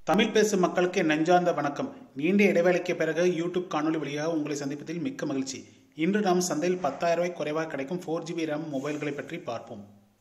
தமிழ் பேசும் மக்களுக்கு என் நெஞ்சார்ந்த வணக்கம் நீண்ட இடைவேளைக்கு பிறகு யூடியூப் காணொலி வழியாக உங்களை சந்திப்பதில் மிக்க மகிழ்ச்சி இன்று நாம் சந்தையில் பத்தாயிரம் ரூபாய் குறைவாக கிடைக்கும் ஃபோர் ஜிபி ரேம் மொபைல்களை பற்றி பார்ப்போம்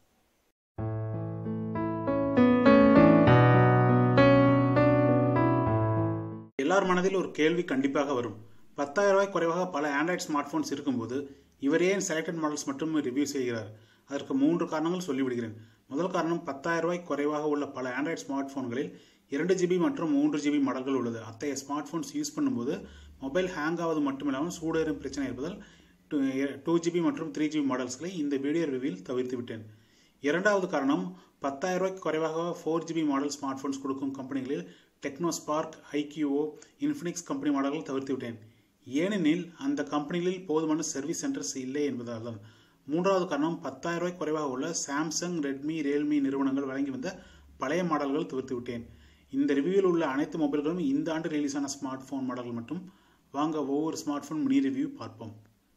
எல்லார் மனதில் ஒரு கேள்வி கண்டிப்பாக வரும் பத்தாயிரம் ரூபாய் குறைவாக பல ஆண்ட்ராய்ட் ஸ்மார்ட் போன்ஸ் இருக்கும்போது இவரே செலக்டட் மாடல்ஸ் மட்டும் ரிவ்யூ செய்கிறார் அதற்கு மூன்று காரணங்கள் சொல்லிவிடுகிறேன் முதல் காரணம் பத்தாயிரம் ரூபாய் குறைவாக உள்ள பல ஆண்ட்ராய்ட் ஸ்மார்ட் போன்களில் இரண்டு ஜிபி மற்றும் மூன்று ஜிபி மாடல்கள் உள்ளது அத்தகைய ஸ்மார்ட் போன்ஸ் யூஸ் பண்ணும்போது மொபைல் ஹேங் ஆவது மட்டுமில்லாமல் சூடேறும் பிரச்சனை இருப்பதால் டூ ஜிபி மற்றும் த்ரீ ஜிபி மாடல்ஸ்களை இந்த வீடியோ ரிவ்யூவில் தவிர்த்து விட்டேன் இரண்டாவது காரணம் பத்தாயிரம் ரூபாய்க்கு குறைவாக four GB model smart phones கொடுக்கும் கம்பெனிகளில் Tecno Spark iQOO Infinix company மாடல்கள் தவிர்த்து விட்டேன் ஏனெனில் அந்த கம்பெனிகளில் போதுமான சர்வீஸ் சென்டர்ஸ் இல்லை என்பதால் தான் மூன்றாவது காரணம் பத்தாயிரம் ரூபாய் குறைவாக உள்ள சாம்சங் ரெட்மி ரியல்மி நிறுவனங்கள் வழங்கி வந்த பழைய மாடல்கள் தவிர்த்து விட்டேன் இந்த ரிவ்யூவில் உள்ள அனைத்து மொபைல்களும் இந்த ஆண்டு ரிலீஸ் ஆன ஸ்மார்ட் ஃபோன் மாடல்கள் மட்டும் வாங்க ஒவ்வொரு ஸ்மார்ட் ஃபோன் மினி ரிவ்யூ பார்ப்போம்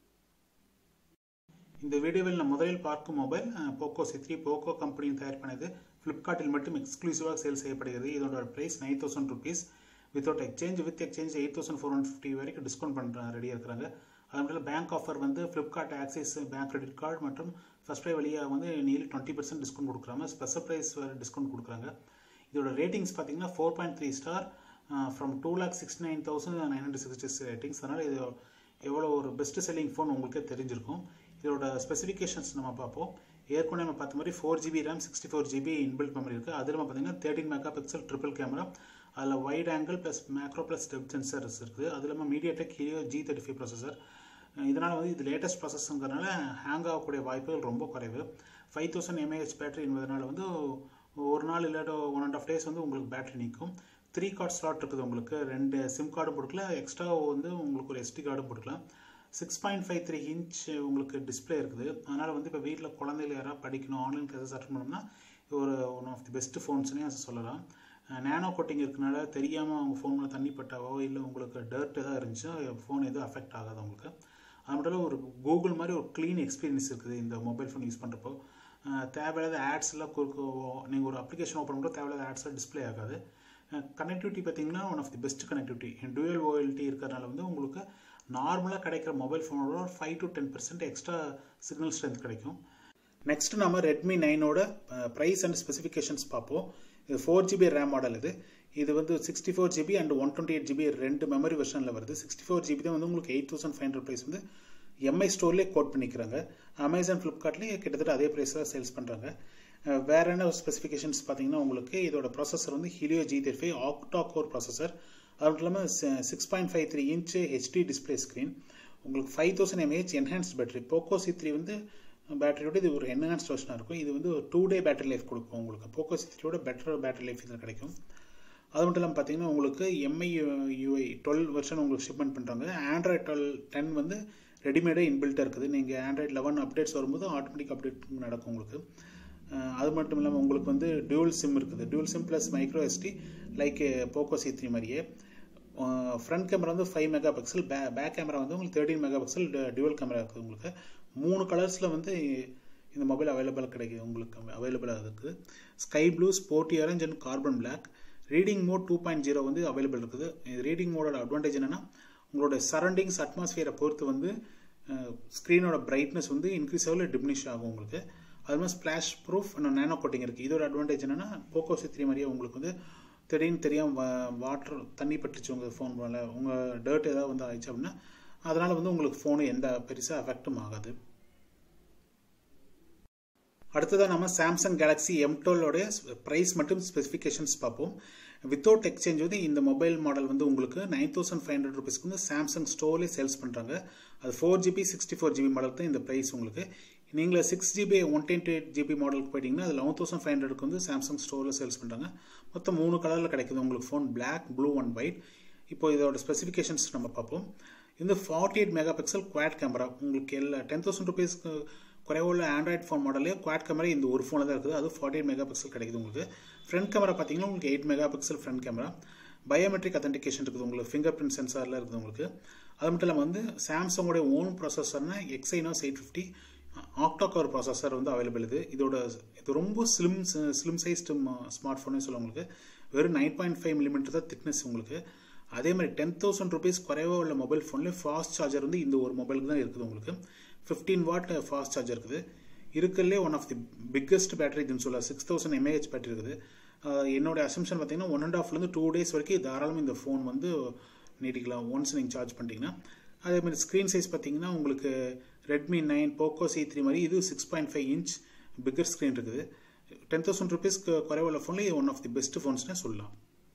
இந்த வீடியோவில் நான் முதலில் பார்க்கும் mobile Poco C three Poco கம்பெனியின் தயார் பண்ணது ஃப்ளிப்கார்ட்டில் மட்டும் எக்ஸ்க்ளூசிவாக சேல் செய்யப்படுகிறது இதோட price nine thousand rupees without exchange with exchange eight thousand four hundred fifty வரைக்கும் டிஸ்கவுண்ட் பண்ணுற ரெடியாக இருக்கிறாங்க அது மட்டும் பேங்க் ஆஃபர் வந்து Flipkart Axis bank credit card மற்றும் ஃபஸ்ட் ப்ரை வழியாக வந்து நியர்லி டுவெண்ட்டி பர்சன்ட் டிஸ்கவுண்ட் கொடுக்குறாங்க ஸ்பெஷல் ப்ரைஸ் டிஸ்கவுண்ட் கொடுக்குறாங்க இதோட ரேட்டிங்ஸ் பார்த்தீங்கன்னா four point three star from two lakh sixty nine thousand nine hundred sixty ratings அதனால் இது எவ்வளோ ஒரு பெஸ்ட் செல்லிங் ஃபோன் உங்களுக்கே தெரிஞ்சிருக்கும் இதோட ஸ்பெசிஃபிகேஷன்ஸ் நம்ம பார்ப்போம் ஏற்கனவே நம்ம பார்த்த மாதிரி four GB RAM sixty four GB inbuilt memory இருக்குது அதில் நம்ம பார்த்தீங்கன்னா thirteen mega pixel triple camera அதில் wide angle plus macro plus depth sensors இருக்குது அது இல்லாமல் MediaTek Helio G thirty five processor இதனால் வந்து இது லேட்டஸ்ட் ப்ராசஸ்ங்கிறனால ஹேங் ஆகக்கூடிய வாய்ப்புகள் ரொம்ப குறைவு ஃபைவ் தௌசண்ட் எம்ஏஹெச் பேட்டரி என்பதனால வந்து ஒரு நாள் இல்லாட்ட ஒன் அண்ட் ஆஃப் டேஸ் வந்து உங்களுக்கு பேட்டரி நிற்கும் த்ரீ கார்ட் ஸ்லாட் இருக்குது உங்களுக்கு ரெண்டு சிம் கார்டும் போட்டுக்கலாம் எக்ஸ்ட்ரா வந்து உங்களுக்கு ஒரு எஸ்டி கார்டும் போட்டுக்கலாம் six point five three inch உங்களுக்கு டிஸ்பிளே இருக்குது அதனால் வந்து இப்போ வீட்டில் குழந்தைகள் யாராவது படிக்கணும் ஆன்லைன் கிளாஸஸ் அட்டன் பண்ணணும்னா ஒரு ஒன் ஆஃப் தி பெஸ்ட் ஃபோன்ஸ்னே சொல்லலாம் நேனோ கோட்டிங் இருக்கனால தெரியாமல் அவங்க ஃபோனில் தண்ணி பட்டாவோ இல்லை உங்களுக்கு டர்ட் எதாவது இருந்துச்சுன்னா ஃபோன் எதுவும் அஃபெக்ட் ஆகாது உங்களுக்கு அது மட்டும் ஒரு கூகுள் மாதிரி ஒரு க்ளீன் எக்ஸ்பீரியன்ஸ் இருக்குது இந்த மொபைல் ஃபோன் யூஸ் பண்ணுறப்போ தேவையில்லாத ஆட்ஸ் எல்லாம் குறுக்கு நீங்கள் ஒரு அப்ளிகேஷன் ஓப்பன் பண்ணுறோம் தேவையில்லாத ஆட்ஸ்லாம் டிஸ்பிளே ஆகாது கனெக்டிவிட்டி பார்த்தீங்கன்னா one of the best connectivity dual OLED இருக்கிறனால வந்து உங்களுக்கு நார்மலாக கிடைக்கிற மொபைல் ஃபோனோட ஒரு five to ten percent extra signal strength கிடைக்கும் நெக்ஸ்ட் நம்ம ரெட்மி நைனோட ப்ரைஸ் அண்ட் ஸ்பெசிஃபிகேஷன்ஸ் பார்ப்போம் இது ஃபோர் ஜிபி ரேம் மாடல் இது இது வந்து sixty four GB and one twenty eight GB ரெண்டு மெமரி வெர்ஷனில் வருது சிக்ஸ்டி ஃபோர் ஜிபி தான் வந்து உங்களுக்கு eight thousand five hundred price வந்து எம்ஐ ஸ்டோர்லேயே கோட் பண்ணிக்கிறாங்க அமேசான் ஃப்ளிப்கார்ட்லேயே கிட்டத்தட்ட அதே ப்ரைஸில் சேல்ஸ் பண்ணுறாங்க வேற என்ன ஸ்பெசிஃபிகேஷன்ஸ் பார்த்தீங்கன்னா உங்களுக்கு இதோட ப்ராசஸர் வந்து Helio G thirty five octa core processor அது மட்டும் இல்லாமல் six point five three inch HD display screen உங்களுக்கு five thousand mAh enhanced battery Poco C three வந்து பேட்டரியோட இது ஒரு என்ஹான்ஸ்ட் வெர்ஷனாக இருக்கும் இது வந்து ஒரு டூ டே பேட்டரி லைஃப் கொடுக்கும் உங்களுக்கு போக்கோ சி த்ரீயோட பெட்டர் பேட்டரி லைஃப் இதில் கிடைக்கும் அது மட்டும் இல்லாமல் பார்த்தீங்கன்னா உங்களுக்கு எம்ஐ யூஐ டுவெல் வெர்ஷன் உங்களுக்கு ஷிப்மெண்ட் பண்ணுறாங்க ஆண்ட்ராய்ட் டுவெல் டென் வந்து ரெடிமேடே இன்பில்ட்டாக இருக்குது நீங்கள் ஆண்ட்ராய்ட் லெவன் அப்டேட்ஸ் வரும்போது ஆட்டோமேட்டிக் அப்டேட் நடக்கும் உங்களுக்கு அது மட்டும் இல்லாமல் உங்களுக்கு வந்து டியூல் சிம் இருக்குது dual sim plus micro SD like Poco C three மாதிரியே ஃப்ரண்ட் கேமரா வந்து ஃபைவ் மெகா பிக்சல் பே பேக் கேமரா வந்து உங்களுக்கு thirteen mega pixel dual camera இருக்குது உங்களுக்கு மூணு கலர்ஸில் வந்து இந்த மொபைல் அவைலபிள் கிடைக்குது உங்களுக்கு அவைலபிளாக இருக்குது sky blue sporty orange and carbon black reading mode two point zero வந்து அவைலபிள் இருக்குது ரீடிங் மோடோட அட்வான்டேஜ் என்னென்னா உங்களோட சரௌண்டிங்ஸ் அட்மாஸ்ஃபியரை பொறுத்து வந்து ஸ்க்ரீனோட பிரைட்னஸ் வந்து இன்க்ரீஸ் ஆகல டிமினிஷ் ஆகும் உங்களுக்கு அது மாதிரி ஸ்பிளாஷ் ப்ரூஃப் நேனோ கோட்டிங் இருக்குது இதோட அட்வான்டேஜ் என்னென்னா போக்கோ சி த்ரீ மாதிரியே உங்களுக்கு வந்து திடீர்னு தெரியாமல் வாட்டர் தண்ணி பட்டுச்சு உங்கள் ஃபோன் மேலே உங்கள் டர்ட் ஏதாவது வந்து ஆயிடுச்சு அப்படின்னா அதனால் வந்து உங்களுக்கு ஃபோனு எந்த பெருசாக அஃபெக்டும் ஆகாது அடுத்ததாக நம்ம சாம்சங் கேலக்ஸி எம் டுவெல்லோடைய ப்ரைஸ் மற்றும் ஸ்பெசிஃபிகேஷன்ஸ் பார்ப்போம் வித்தவுட் எக்ஸ்சேஞ்ச் வந்து இந்த மொபைல் மாடல் வந்து உங்களுக்கு நைன் தௌசண்ட் ஃபைவ் ஹண்ட்ரட் ருபீஸ்க்கு வந்து சாம்சங் ஸ்டோர்லேயே சேல்ஸ் பண்ணுறாங்க அது four GB sixty four GB model தான் இந்த ப்ரைஸ் உங்களுக்கு நீங்கள் six GB one twenty eight GB மாடலுக்கு போயிட்டீங்கன்னா அது லெவன் தௌசண்ட் ஃபைவ் ஹண்ட்ரட்க்கு வந்து சாம்சங் ஸ்டோரில் சேல்ஸ் பண்ணுறாங்க மொத்தம் மூணு கலரில் கிடைக்குது உங்களுக்கு phone black blue and white இப்போ இதோட ஸ்பெசிஃபிகேஷன்ஸ் நம்ம பார்ப்போம் இந்த forty eight mega pixel quad camera உங்களுக்கு எல்லா டென் தௌசண்ட் ருபீஸ்க்கு குறைவுள்ள ஆண்ட்ராய்ட் ஃபோன் மாடலே குவாட் கேமரா இந்த ஒரு ஃபோனில் தான் இருக்குது அது ஃபார்ட்டி எயிட் மெகா பிக்சல் கிடைக்குது உங்களுக்கு ஃப்ரண்ட் கேமரா பார்த்தீங்கன்னா உங்களுக்கு eight mega pixel front camera biometric authentication இருக்குது உங்களுக்கு ஃபிங்கர் பிரிண்ட் சென்சாரில் இருக்குது உங்களுக்கு அது மட்டும் இல்லாமல் வந்து சாம்சங்கோடைய ஓன் ப்ராசஸர்னா Exynos eight fifty octa core processor வந்து அவைலபிள் இது இதோட இது ரொம்ப ஸ்லிம் ஸ்லிம் சைஸ்டு ஸ்மார்ட் ஃபோனே சொல்ல உங்களுக்கு வெறும் நைன் பாயிண்ட் ஃபைவ் மில்லிமீட்டர் தான் திக்னஸ் உங்களுக்கு அதே மாதிரி டென் தௌசண்ட் ருபீஸ் குறைவாக உள்ள மொபைல் ஃபோன்லேயே ஃபாஸ்ட் சார்ஜர் வந்து இந்த ஒரு மொபைலுக்கு தான் இருக்குது உங்களுக்கு ஃபிஃப்டீன் வாட் ஃபாஸ்ட் சார்ஜர் இருக்குது இருக்கிறதுலே one of the biggest battery இதுன்னு சொல்லலாம் சிக்ஸ் தௌசண்ட் எம்ஏஹெச் பேட்டரி இருக்குது என்னோட அசம்ஷன் பார்த்தீங்கன்னா ஒன் அண்ட் ஹாஃப்லேருந்து டூ டேஸ் வரைக்கும் தாராளமாக இந்த ஃபோன் வந்து நீட்டிக்கலாம் ஒன்ஸ் நீங்கள் சார்ஜ் பண்ணிட்டீங்கன்னா அதே மாதிரி ஸ்க்ரீன் சைஸ் பார்த்தீங்கன்னா உங்களுக்கு Redmi nine Poco C three மாதிரி இது six point five inch bigger screen இருக்குது டென் தௌசண்ட் ருபீஸ்க்கு குறைவுள்ள ஃபோனில் ஒன் ஆஃப் தி பெஸ்ட் ஃபோன்ஸ்னே சொல்லலாம்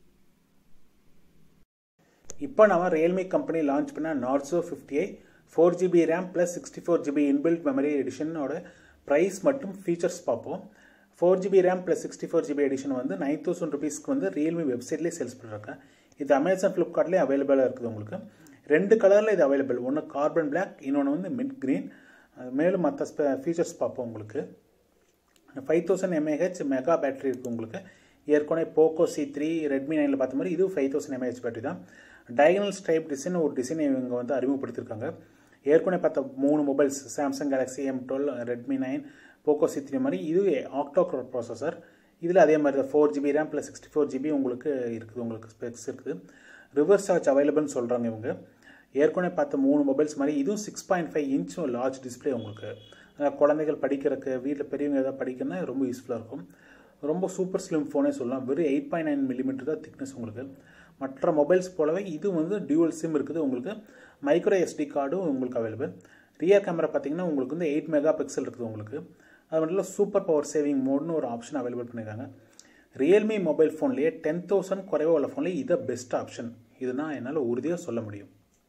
இப்போ நம்ம ரியல்மி கம்பெனி லான்ச் பண்ண Narzo fifty i four GB RAM plus sixty four GB inbuilt memory எடிஷனோட ப்ரைஸ் மற்றும் ஃபீச்சர்ஸ் பார்ப்போம் four GB RAM plus sixty four GB edition வந்து நைன் தௌசண்ட் ருபீஸ்க்கு வந்து ரியல்மி வெப்சைட்லேயே சேல்ஸ் பண்ணுறாங்க இது அமேசான் ஃப்ளிப்கார்ட்லேயே அவைலபிளாக இருக்குது உங்களுக்கு ரெண்டு கலரில் இது அவைலபிள் ஒன்று கார்பன் பிளாக் இன்னொன்று வந்து மிட் க்ரீன் மேலும் மற்ற ஸ்பெ ஃபீச்சர்ஸ் பார்ப்போம் உங்களுக்கு five thousand mAh mega battery இருக்குது உங்களுக்கு ஏற்கனவே போக்கோ சி த்ரீ ரெட்மி நைனில் பார்த்த மாதிரி இது ஃபைவ் தௌசண்ட் எம்ஏஹெச் பேட்டரி தான் டயகனல் ஸ்டைப் டிசைன் ஒரு டிசைன் இவங்க வந்து அறிமுகப்படுத்தியிருக்காங்க ஏற்கனவே பார்த்த மூணு mobiles Samsung Galaxy M twelve Redmi nine Poco C three மாதிரி இது ஆக்டோக்ரோர் ப்ராசஸர் இதில் அதே மாதிரி தான் four GB RAM plus sixty four GB உங்களுக்கு இருக்குது உங்களுக்கு ஸ்பெக்ஸ் இருக்குது ரிவர்ஸ் சார்ஜ் அவைலபிள்னு சொல்கிறாங்க இவங்க ஏற்கனவே பார்த்த மூணு மொபைல்ஸ் மாதிரி இதுவும் சிக்ஸ் பாயிண்ட் ஃபைவ் இன்ச்சும் லார்ஜ் டிஸ்பிளே உங்களுக்கு குழந்தைகள் படிக்கிறதுக்கு வீட்டில் பெரியவங்க ஏதாவது படிக்கணும்னா ரொம்ப யூஸ்ஃபுல்லாக இருக்கும் ரொம்ப சூப்பர் ஸ்லிம் ஃபோனே சொல்லலாம் வெறும் எயிட் பாயிண்ட் நைன் மில்லிமீட்டர் தான் திக்னஸ் உங்களுக்கு மற்ற மொபைல்ஸ் போலவே இது வந்து டியூவல் சிம் இருக்குது உங்களுக்கு மைக்ரோ எஸ்டி கார்டும் உங்களுக்கு அவைலபிள் ரியர் கேமரா பார்த்தீங்கன்னா உங்களுக்கு வந்து எயிட் மெகா பிக்சல் இருக்குது உங்களுக்கு அது மட்டும் இல்லை சூப்பர் பவர் சேவிங் மோட்னு ஒரு ஆப்ஷன் அவைலபிள் பண்ணியிருக்காங்க ரியல்மி மொபைல் ஃபோன்லேயே டென் தௌசண்ட் குறைவாக உள்ள ஃபோன்லேயே இதை பெஸ்ட் ஆப்ஷன் இதுதான் என்னால் உறுதியாக சொல்ல முடியும்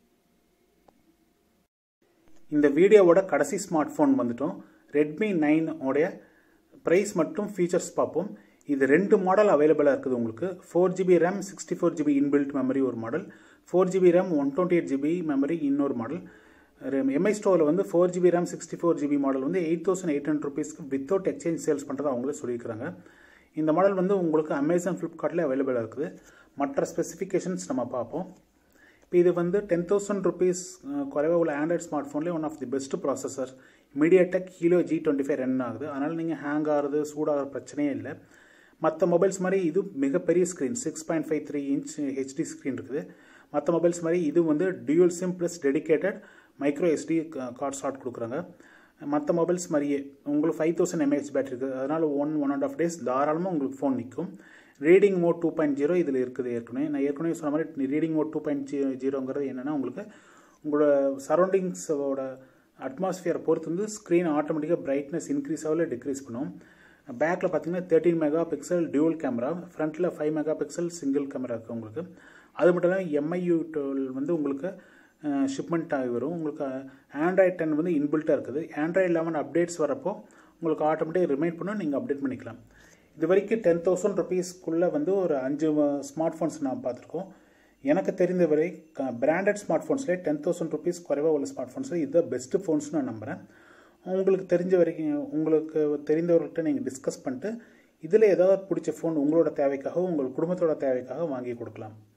இந்த வீடியோவோட கடைசி ஸ்மார்ட் ஃபோன் வந்துட்டோம் ரெட்மி நைன் உடைய ப்ரைஸ் மற்றும் ஃபீச்சர்ஸ் பார்ப்போம் இது ரெண்டு மாடல் அவைலபிளாக இருக்குது உங்களுக்கு four GB RAM sixty four GB inbuilt memory ஒரு model four GB RAM one twenty eight GB memory இன்னொரு மாடல் எம்ஐ ஸ்டோரில் வந்து four GB RAM sixty four GB model வந்து எயிட் தௌசண்ட் எயிட் ஹண்ட்ரட் ருபீஸ்க்கு without exchange sales பண்ணுறதா அவங்களே சொல்லியிருக்கிறாங்க இந்த மாடல் வந்து உங்களுக்கு அமேசான் ஃப்ளிப்கார்ட்லேயே அவைலபிளாக இருக்குது மற்ற ஸ்பெசிஃபிகேஷன்ஸ் நம்ம பார்ப்போம் இப்போ இது வந்து டென் தௌசண்ட் ருபீஸ் குறைவாக உள்ள ஆண்ட்ராய்ட் ஸ்மார்ட் ஃபோன்லேயே one of the best processor MediaTek Helio G twenty five run ஆகுது அதனால் நீங்கள் ஹேங் ஆகிறது சூடாகிற பிரச்சனையே இல்லை மற்ற மொபைல்ஸ் மாதிரி இது மிகப்பெரிய screen six point five three inch HD screen இருக்குது மற்ற மொபைல்ஸ் மாதிரி இது வந்து dual sim plus dedicated micro SD card slot கொடுக்குறாங்க மற்ற மொபைல்ஸ் மாதிரியே உங்களுக்கு ஃபைவ் தௌசண்ட் எம்ஏஹெச் பேட்டரி இருக்குது அதனால் one one and half days தாராளமாக உங்களுக்கு ஃபோன் நிற்கும் reading mode two point zero இதில் இருக்குது ஏற்கனவே நான் ஏற்கனவே சொன்ன மாதிரி ரீடிங் மோட் டூ பாயிண்ட் ஜீ ஜீரோங்கிறது என்னென்னா உங்களுக்கு உங்களோட சரௌண்டிங்ஸோட அட்மாஸ்ஃபியரை பொறுத்து வந்து ஸ்க்ரீன் ஆட்டோமேட்டிக்காக பிரைட்னஸ் இன்க்ரீஸ் ஆகல டிக்ரீஸ் பண்ணும் பேக்கில் பார்த்தீங்கன்னா thirteen mega pixel dual camera ஃப்ரண்ட்டில் five mega pixel single camera இருக்குது உங்களுக்கு அது மட்டும் இல்லாமல் எம்ஐயூ டுவெல் வந்து உங்களுக்கு ஷிப்மெண்ட் ஆகி வரும் உங்களுக்கு ஆண்ட்ராய்ட் டென் வந்து இன்பில்ட்டாக இருக்குது ஆண்ட்ராய்ட் லெவன் அப்டேட்ஸ் வரப்போ உங்களுக்கு ஆட்டோமேட்டிக் ரிமைண்ட் பண்ண நீங்கள் அப்டேட் பண்ணிக்கலாம் இது வரைக்கும் டென் தௌசண்ட் ருபீஸ்க்குள்ளே வந்து ஒரு அஞ்சு ஸ்மார்ட் ஃபோன்ஸ் நான் பார்த்துருக்கோம் எனக்கு தெரிந்தவரை பிராண்டட் ஸ்மார்ட் ஃபோன்ஸ்லேயே டென் தௌசண்ட் ருபீஸ் குறைவாக உள்ள ஸ்மார்ட் ஃபோன்ஸில் இது பெஸ்ட்டு ஃபோன்ஸ்னு நான் நம்புகிறேன் உங்களுக்கு தெரிஞ்ச வரைக்கும் உங்களுக்கு தெரிந்தவர்கள்ட்ட நீங்கள் டிஸ்கஸ் பண்ணிட்டு இதில் ஏதாவது பிடிச்ச ஃபோன் உங்களோட தேவைக்காக உங்கள் குடும்பத்தோட தேவைக்காக வாங்கி கொடுக்கலாம்